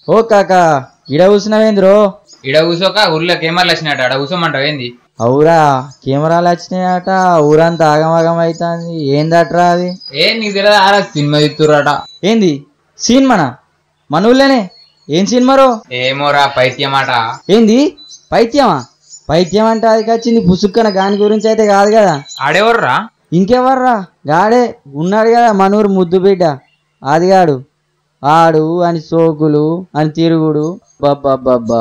ఓ కాకా ఇడ కూర్చున్నావేంద్రో ఇడ కూసోక ఊర్లో కెమెరాలు వచ్చినట్టు ఆడ కూసోమంటావు ఏంది అవురా కెమెరాలు వచ్చినాయట ఊరంతా ఆగమాగం అవుతుంది ఏందట్రా అది ఏ నీకు తెలియదు ఆరా సినిమా తిత్తురట ఏంది సినిమానా మన ఊళ్ళోనే ఏం సినిమారో ఏమోరా పైత్యమాట ఏంది పైత్యమా పైత్యం అంటే అది వచ్చింది పుసుక్కన గాని గురించి అయితే కాదు కదా ఆడేవర్రా ఇంకెవర్రా గాడే ఉన్నాడు కదా మనూరు ముద్దు బిడ్డ ఆదిగాడు ఆడు అని సోకులు అని తిరుగుడు బాబ్బా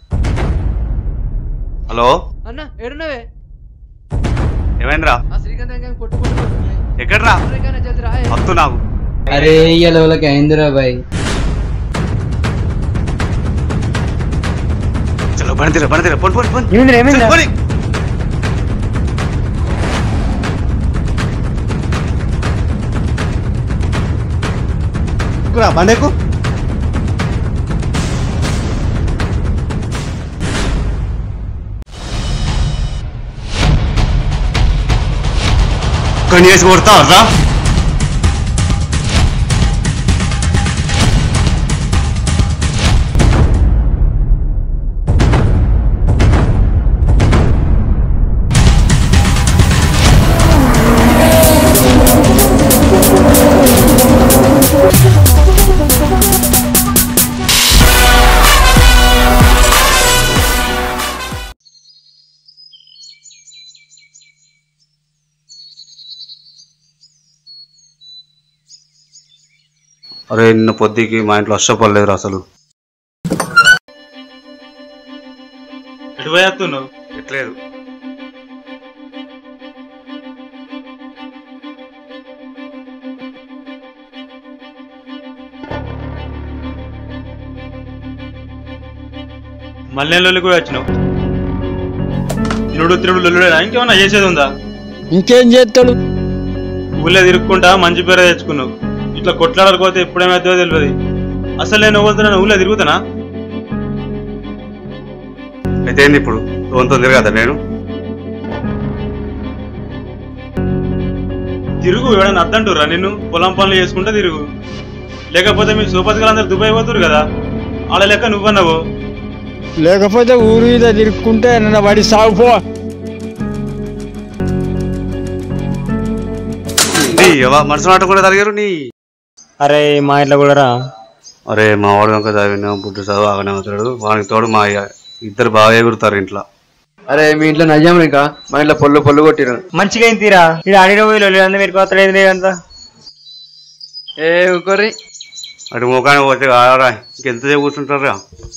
హలో అన్న ఏడున్నవే ఏమైందిరా ఆ శ్రీకాంత్ ఇంకా కొట్టు కొట్టు కొట్టు. ఎక్కడ్రా శ్రీకాంత్ జల్ది రా ఏ. వస్తు నాకు అరే ఇయ్యలోకి అయిందిరా బాయ్ చలో బండి తీరా బండి తీరా పోనీ పోనీ పోనీ ఏమైందిరా చలో, పోనీ. ఎక్కురా, బండి ఎక్కు కన్యేసి కొడతావరా అరే నిన్న పొద్దుకి మా ఇంట్లో వర్షపడలేదు అసలు ఎటు పోయేస్తున్నావు ఎట్లేదు మల్లెల్లోకి కూడా వచ్చినావు తిరుడు తిరుడు లొల్లుడేనా ఇంకేమన్నా చేసేది ఉందా ఇంకేం చేస్తాడు ఊళ్ళో తిరుక్కుంటా మంచి పేరు తెచ్చుకున్నావు ఇట్లా కొట్లాడకపోతే ఎప్పుడేమవుతుందో తెలియదు అసలు నేను వద్దున ఊళ్ళో తిరుగుతానా అయితే ఏంది ఇప్పుడు రోన్తో తిరగదా నేను తిరుగు ఎవడన్నా అద్దంటురా నిన్ను పొలం పనులు చేసుకుంటా తిరుగు లేకపోతే మీ సూపతికలందరూ దుబాయ్ పోతురు కదా ఆడ లెక్క నువ్వన్నావు లేకపోతే ఊరు మీద తిరుక్కుంటే నన్ను వాడి సాగుపో నీ ఎవ మనసు మాట కూడా తరిగారు నీ అరే మా ఇంట్లో కూడా రా అరే మా వాడు కనుక చదివిన బుద్ధి చదువు ఆగనే అవుతాడు వానికి తోడు మా అయ్య ఇద్దరు బాగా ఎగురుతారు ఇంట్లో అరే మీ ఇంట్లో నయ్యాం ఇంకా మా ఇంట్లో పొల్లు పొల్లు కొట్టిరు మంచిగా అయింది తీరా ఇది ఆడిన పోయి అందరూ మీరు కొత్తలేదు అంతా ఏ ఊకోరి అటు ముఖాన్ని పోతే ఆడరా ఇంకెంతసేపు కూర్చుంటారా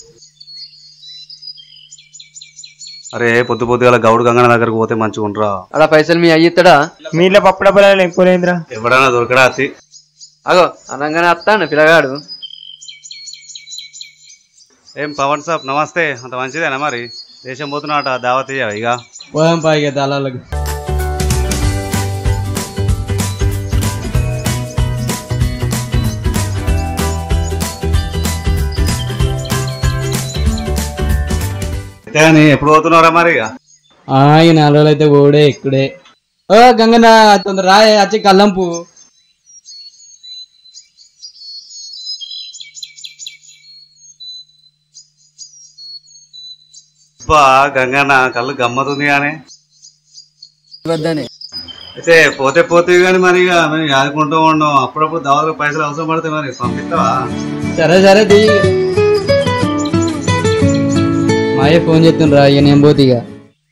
అరే పొద్దు పొద్దుగాల గౌడు గంగన దగ్గరకు పోతే మంచిగా ఉండరా అలా పైసలు మీ అయ్యిస్తాడా మీ ఇంట్లో పప్పు డబ్బులు ఎక్కువ లేదురా ఎవడైనా దొరకడా అతి అగో అనగానే వస్తాను పిల్లగాడు ఏం పవన్ సాబ్ నమస్తే అంత మంచిదేనా మరి దేశం పోతున్నట దావత్ ఇయ్యావా ఇక పోదాం పైగా దళాలకు అయితే కానీ ఎప్పుడు పోతున్నారా మరి ఇక ఆ, ఈ నాలుగు రోజులు అయితే ఓడే ఇక్కడే ఓ గంగన్న తొందర రాయే వచ్చి కల్లంపు అబ్బా గంగన్న కళ్ళు గమ్మతుంది కానీ వద్దని అయితే పోతే పోతే కానీ మరి ఇక మరి ఆదుకుంటూ ఉండం అప్పుడప్పుడు దావతలో పైసలు అవసరం పడితే మరి పంపిస్తావా సరే సరే తీ మాయే ఫోన్ చేస్తుండ్రా ఇక నేను పోతే ఇక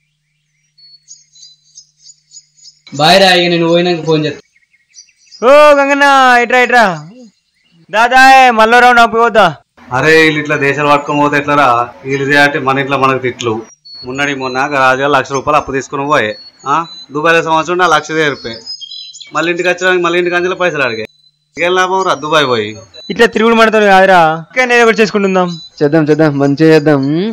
బాయ్ రా ఇక నేను పోయినాక ఫోన్ చేస్తా ఓ గంగన్న ఇట్రా ఇట్రా దాదా మళ్ళీ రౌండ్ అప్పిపోతా అరే వీళ్ళు ఇట్లా దేశాలు పట్టుకొని పోతే ఎట్లరా వీళ్ళు అంటే మన ఇంట్లో మనకు తిట్లు మొన్నటి మొన్న రాజుగా లక్ష రూపాయలు అప్పు తీసుకుని పోయే ఆ దుబాయ్లో సంవత్సరం నా లక్ష తీరిపోయి మళ్ళీ ఇంటికి వచ్చడానికి మళ్ళీ ఇంటికి అంచెల పైసలు అడిగాయి ఏం లాభం రా దుబాయ్ పోయి ఇట్లా తిరుగుడు మనతో కాదురా ఇంకా నేను ఒకటి చేసుకుంటుందాం చేద్దాం చేద్దాం మంచిగా చేద్దాం ఉమ్.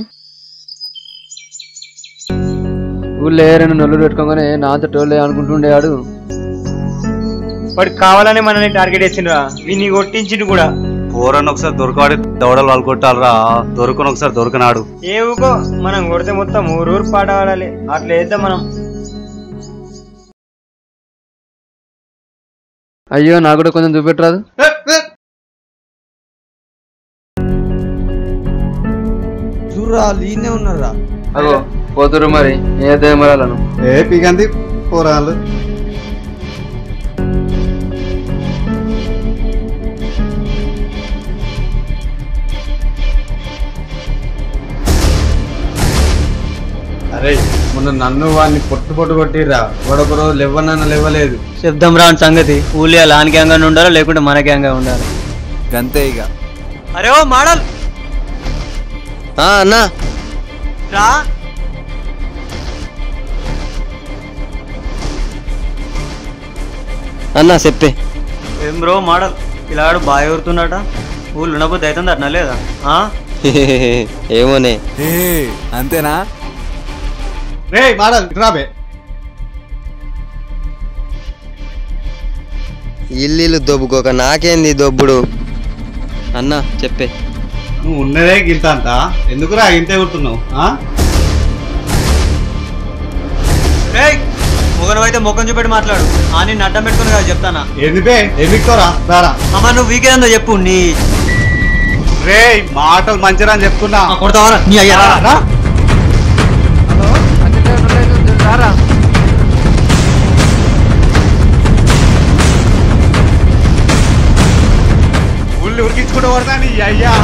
ఊళ్ళో రెండు నొల్లు పెట్టుకోగానే నాతో టోలే అనుకుంటుండేవాడు వాడు కావాలని మనల్ని టార్గెట్ చేసిండ్రా వీడిని కొట్టించిండు కూడా పోరన్న ఒకసారి దొరకవాడి దవడలు వాళ్ళు కొట్టాలరా దొరకను ఒకసారి దొరకనాడు ఏ ఊకో మనం కొడితే మొత్తం ఊరూరు పాట ఆడాలి అట్లా వేద్దాం మనం అయ్యో నాకు కూడా కొంచెం చూపెట్టరాదు రా లీనే ఉన్నారా అగో పోతురు మరి ఏ దేమరాలను ఏ పీకంది పోరాళ్ళు అరే మొన్న నన్ను వాడిని పొట్టు పొట్టు కొట్టిర్రా వాడొక రోజు లేవనన్న లేవలేదు శబ్దం రాని సంగతి ఊళ్ళో లాన్ గ్యాంగ్ అని ఉండాలి లేకుంటే మన గ్యాంగ్ ఉండాలి గంతే ఇక అరే ఓ మాడల్ అన్నా రా అన్నా చెప్పే ఏం బ్రో మాడల్ ఇలా ఆడు బాగా ఎవరుతున్నట ఊళ్ళు ఉండబోద్దు అవుతుంది అట్నా లేదా ఆ? ఏమోనే అంతేనా రే మాడల్ రాబే ఇల్లు దొబ్బుకోక నాకేంది దొబ్బుడు అన్నా చెప్పే నువ్వు ఉన్నదే గింత అంత ఎందుకురా ఇంతే కుడుతున్నావు ఏయ్ మొగనవైతే ముఖం చూపెట్టి మాట్లాడు ఆ నేను అడ్డం పెట్టుకుని కదా చెప్తానా ఎందుకే ఎందుకురా రారా అమ్మ నువ్వు వీకేందో చెప్పు నీ రే మాటలు మంచిరా అని చెప్తున్నా కొడతావా నీ అయ్యా రా. రా. రారా ఉల్లి ఉరికించుకుంటూ కొడతా నీ అయ్యా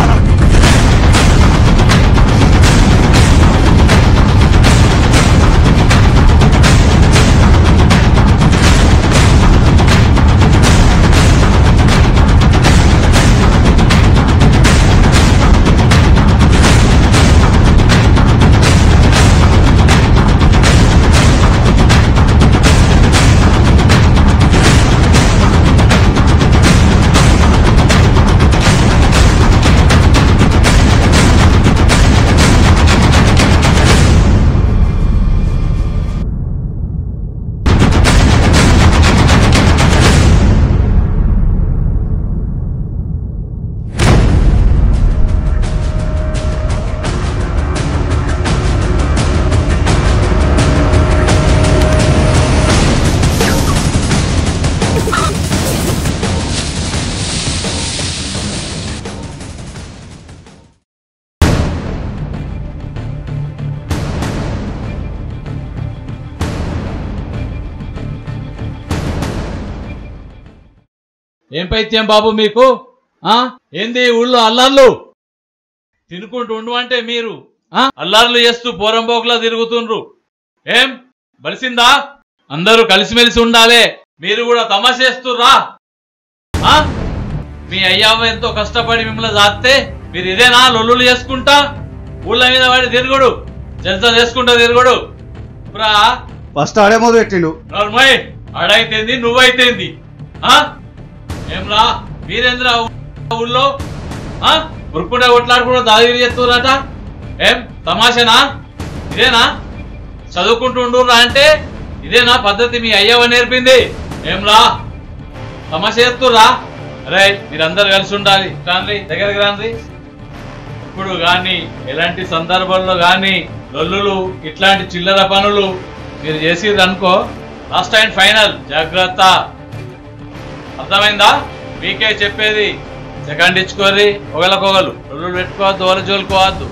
ఏం పైత్యం బాబు మీకు ఆ ఏంది ఊళ్ళో అల్లార్లు తినుకుంటూ ఉండు అంటే మీరు ఆ అల్లార్లు చేస్తూ పోరంబోకులా తిరుగుతుండ్రు ఏం బలిసిందా అందరూ కలిసిమెలిసి ఉండాలే మీరు కూడా తమాష చేస్తుర్రా ఆ మీ అయ్యావ ఎంతో కష్టపడి మిమ్మల్ని జాస్తే మీరు ఇదేనా లొల్లులు చేసుకుంటా ఊళ్ళ మీద వాడి తిరుగుడు జల్సా చేసుకుంటా తిరుగుడు ఇప్పుడు ఫస్ట్ ఆడే మొదలు పెట్టిండు నోర్మయ్ ఆడైతేంది నువ్వైతేంది ఆ ఏంరా మీరేంద్రా ఊళ్ళో ఆ ఉరుక్కుంటే కొట్లాడుకుంటూ దాదాగిరి చేస్తున్నారట ఏం తమాషనా ఇదేనా చదువుకుంటుండ్రురా అంటే ఇదేనా పద్ధతి మీ అయ్యవ నేర్పింది ఏంరా తమాష చేస్తుర్రా అరే మీరందరు కలిసి ఉండాలి రాండి దగ్గరికి రాండి ఇప్పుడు కానీ ఎలాంటి సందర్భంలో కానీ లొల్లులు ఇట్లాంటి చిల్లర పనులు మీరు చేసిర్రు అనుకో లాస్ట్ అండ్ ఫైనల్ జాగ్రత్త అర్థమైందా మీకే చెప్పేది సెకండ్ ఇచ్చుకోర్రి ఒకళ్ళకొకలు లొల్లులు పెట్టుకోవద్దు ఒకరు జోలుకోవద్దు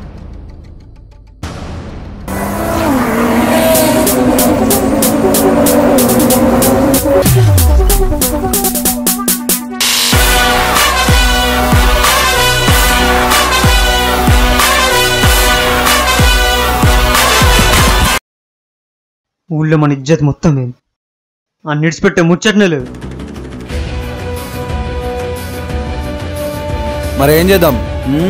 ఊళ్ళో మన ఇజ్జత్ మొత్తం ఏం అన్నిడిచిపెట్టే ముచ్చటనే లేదు మరి ఏం చేద్దాం ఉమ్?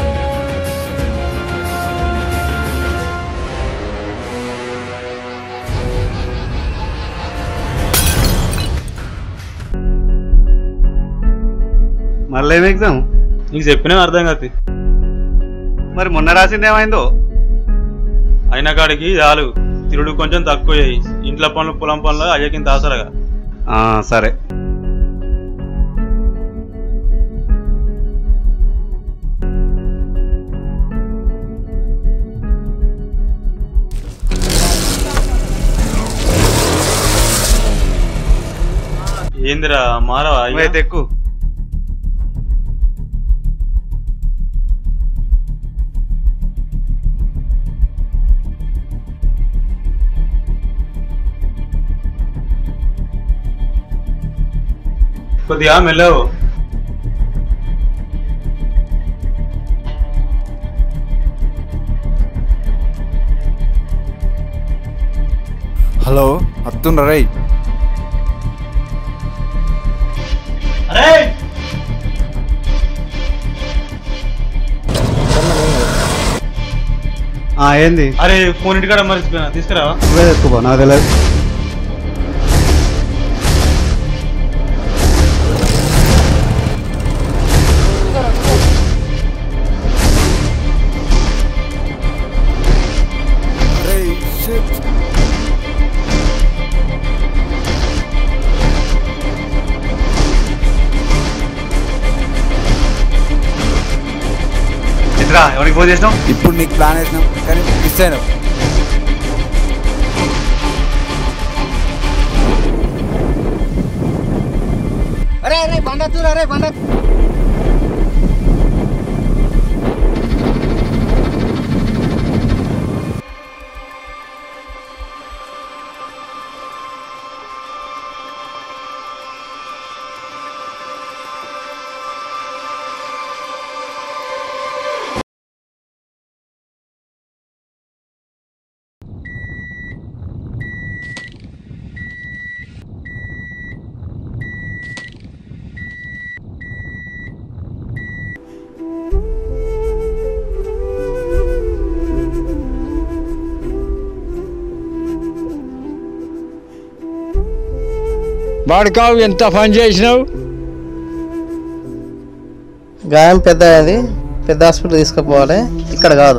మళ్ళీ ఏం ఎగ్జామ్ నీకు చెప్పినా అర్థం కాదు మరి మొన్న రాసింది ఏమైందో అయిన కాడికి చాలు తిరుడు కొంచెం తక్కువ అయ్యి ఇంట్లో పనులు పొలం పనులు అయ్యకింత ఆసరగా ఆ, సరే ఏందిరా మారవా అయ్యా? నువ్వైతే ఎక్కువ కొద్దిగా మెల్లవు హలో అత్తుండ్రా రై ఆ, ఏంది అరే ఫోన్ ఇంటికాడ మర్చిపోయినా తీసుకురావా నువ్వే తెచ్చుకోపో నాకు తెలియదు ఎదురా ఎవరికి ఫోన్ చేసినావు ఇప్పుడు నీకు ప్లాన్ వేసినాం కానీ మిస్ అయినావు అరే అరే బండత్తూరు అరే బండ వాడుకావు ఎంత పని చేసినావు గాయం పెద్ద అయింది పెద్ద హాస్పిటల్ తీసుకుపోవాలి ఇక్కడ కాదు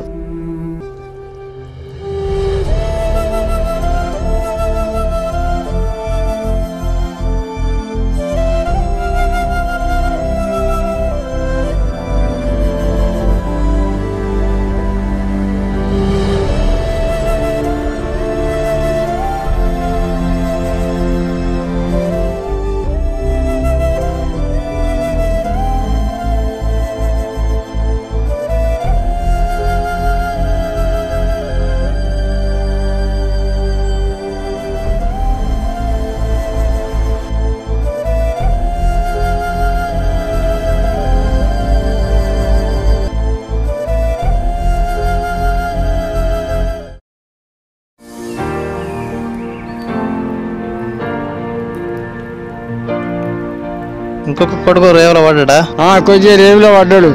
ఇంకొక కొడుకు రేవల పడ్డా కొంచెం రేవులో పడ్డాడు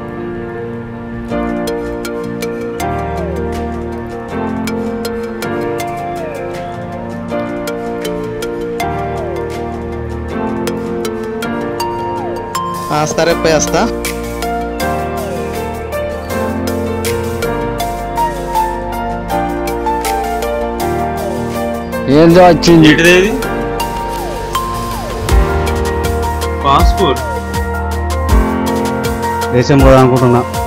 సరే పోయి వస్తా ఏందో వచ్చింది ఏంటిది పాస్పోర్ట్ దేశం పోదాం అనుకుంటున్నా